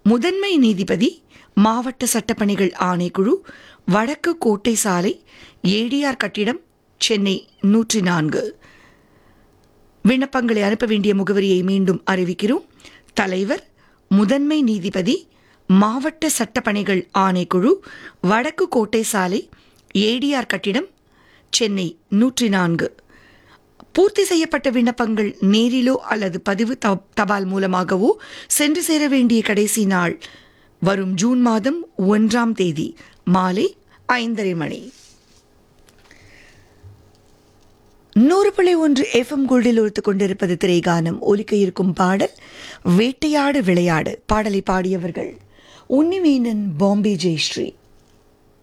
முதன்மை நீதிபதி மாவட்ட சட்டப்பணிகள் ஆணைக்குழு வடக்கு கோட்டை சாலை ஏடிஆர் கட்டிடம் சென்னை நூற்றி நான்கு விண்ணப்பங்களை அனுப்ப வேண்டிய முகவரியை மீண்டும் அறிவிக்கிறோம் தலைவர் முதன்மை நீதிபதி மாவட்ட சட்டப்பணிகள் ஆணைக்குழு வடக்கு கோட்டை சாலை ஏடிஆர் கட்டிடம் சென்னை நூற்றி நான்கு பூர்த்தி செய்யப்பட்ட விண்ணப்பங்கள் நேரிலோ அல்லது பதிவு த- தபால் மூலமாகவோ சென்று சேர வேண்டிய கடைசி நாள் வரும் ஜூன் மாதம் ஒன்றாம் தேதி மாலை ஐந்தரை மணி நூறு புள்ளி ஒன்று எஃப்எம் கோல்டில் ஒழித்துக் கொண்டிருப்பது திரைகானம் ஒலிக்க இருக்கும் பாடல் வேட்டையாடு விளையாடு பாடலை பாடியவர்கள் உன்னிமேனன் பாம்பே ஜெயஸ்ரீ